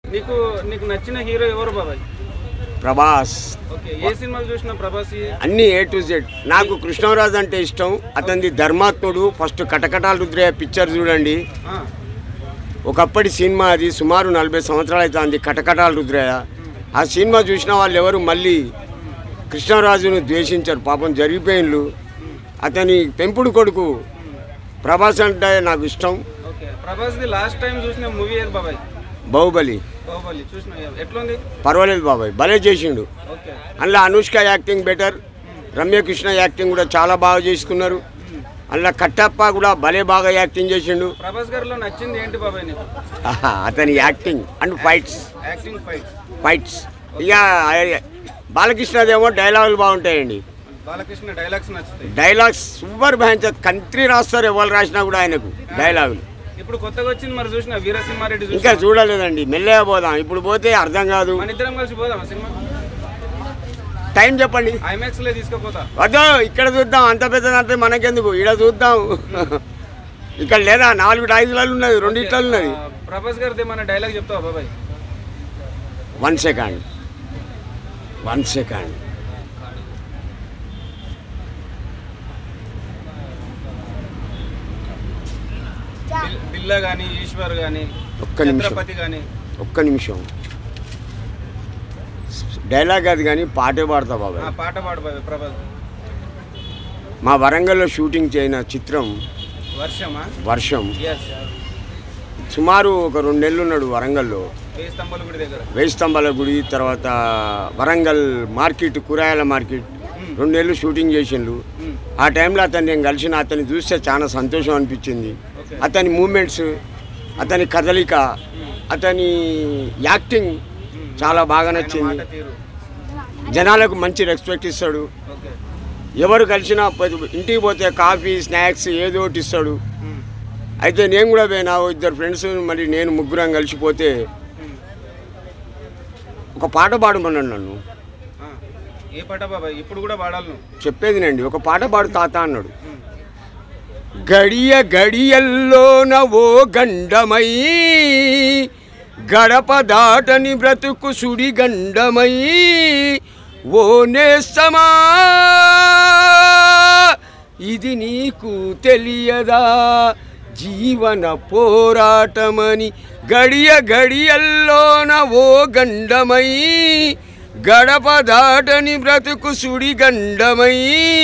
నీకు నీకు నచ్చిన హీరో ఎవరు బాబాయ్ ప్రభాస్ ఓకే ఏ సినిమాలు చూసిన ప్రభాస్ అన్ని ఏ టు జెడ్ నాకు కృష్ణరాజు అంటే ఇష్టం అతనిది ధర్మాత్ముడు ఫస్ట్ కటకటాల రుద్రయ్య పిక్చర్ చూడండి ఆ, ఒకప్పటి సినిమా అది సుమారు నలభై సంవత్సరాలు అవుతుంది కటకటాల రుద్రయ్య ఆ సినిమా చూసిన వాళ్ళు ఎవరు మళ్ళీ కృష్ణరాజును ద్వేషించారు పాపం జరిగిపోయిన్లు అతని పెంపుడు కొడుకు ప్రభాస్ అంటే నాకు ఇష్టం ఓకే ప్రభాస్ది లాస్ట్ టైం చూసిన మూవీ ఏది బాబాయ్ బాహుబలి బాహుబలి చూసిన ఎట్లుంది పర్వాలేదు బాబాయ్ భలే చేసిండు ఓకే అందులో Anushka acting better Ramya Krishna acting కూడా చాలా బాగా చేసుకున్నారు అందులో కట్టప్ప కూడా భలే బాగా యాక్టింగ్ చేసిండు ప్రభాస్ గారిలో నచ్చింది ఏంటి బాబాయ్ నీకు ఆహా, అతని acting and fights acting fight fights ఇక బాలకృష్ణదేమో డైలాగులు బాగుంటాయండి బాలకృష్ణ డైలాగ్స్ నచ్చుతాయి డైలాగ్స్ సూపర్ భయంకర కంట్రీ రాస్తారు ఎవరు రాసినా కూడా ఆయనకు డైలాగులు ఇప్పుడు కొత్తగా వచ్చింది మరి చూసిన వీరసింహారెడ్డి ఇంకా చూసిన చూడలేదండి మెల్లగా పోదాం ఇప్పుడు పోతే అర్థం కాదు మన ఇద్దరం కలిసి పోదాం సినిమా టైం చెప్పండి ఐమాక్స్ లో తీసుకుపోతా వద్దు ఇక్కడ చూద్దాం అంత పెద్దదంటే మనకెందుకు ఇక్కడ చూద్దాం ఇక్కడ లేదా నాలుగు ఐదులలో ఉన్నది రెండిట్లో ఉన్నది ఆ, ప్రభాస్ గారిది ఏమైనా డైలాగ్ చెప్తావా బాబాయ్ వన్ సెకండ్ వన్ సెకండ్ బిల్- బిల్లా కానీ ఈశ్వర్ కానీ ఒక్క నిమిషం. ఛత్రపతి కానీ ఒక్క నిమిషం డైలాగ్ అది కానీ పాటే పాడతా బాబాయ్ ఆ పాట పాడు బాబాయ్ ప్రభాస్ మా వరంగల్లో షూటింగ్ చేయన చిత్రం వర్షమా వర్షం ఎస్ సుమారు ఒక రెండు నెలలు ఉన్నాడు వరంగల్లో వేయి స్తంభాల గుడి దగ్గర వేయి స్తంభాల గుడి తర్వాత వరంగల్ మార్కెట్ కూరగాయల మార్కెట్ రెండు నెలలు షూటింగ్ చేసిండు మ్మ్. ఆ టైంలో అతన్ని నేను కలిసిన అతన్ని చూస్తే చాలా సంతోషం అనిపించింది ఓకే. అతని మూమెంట్స్ అతని కదలిక అతని యాక్టింగ్ మ్మ్. చాలా బాగా ఆయన నచ్చింది మాట తీరు జనాలకు మంచి రెస్పెక్ట్ ఇస్తాడు ఓకే ఎవరు కలిసినా పది- ఇంటికి పోతే కాఫీ స్నాక్స్ ఏదో ఒకటి ఇస్తాడు మ్మ్. అయితే నేను కూడా పోయినా ఓ ఇద్దరు ఫ్రెండ్స్ మరి నేను ముగ్గురం కలిసిపోతే మ్మ్. ఒక పాట పాడమన్నాడు నన్ను ఆ, ఏ పాట బాబాయ్ ఇప్పుడు కూడా పాడాలి నువ్వు చెప్పేది నండి ఒక పాట పాడు తాత అన్నాడు మ్మ్. గడియ గడియల్లోన ఓ గండమై గడప దాటని బ్రతుకు సుడి గండమై ఓ నేస్తమా ఇది నీకు తెలియదా జీవన పోరాటమని గడియ గడియల్లోన ఓ గండమై గడప దాటని బ్రతుకు సుడి గండమై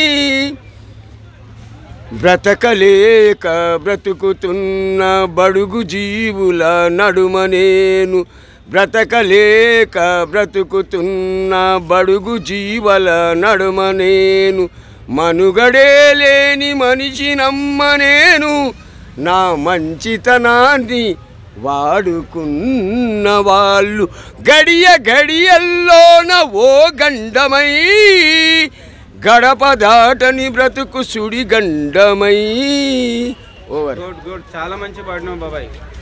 బ్రతకలేక బ్రతుకుతున్న బడుగు జీవుల నడుమ నేను బ్రతకలేక బ్రతుకుతున్న బడుగు జీవల నడుమ నేను మనుగడే లేని మనిషి నమ్మ నేను నా మంచితనాన్ని వాడుకున్న వాళ్ళు గడియ గడియల్లోన ఓ గండమై గడప దాటని బ్రతుకు సుడి గండమై ఓవర్ గుడ్ గుడ్ చాలా మంచి పాడినావు బాబాయ్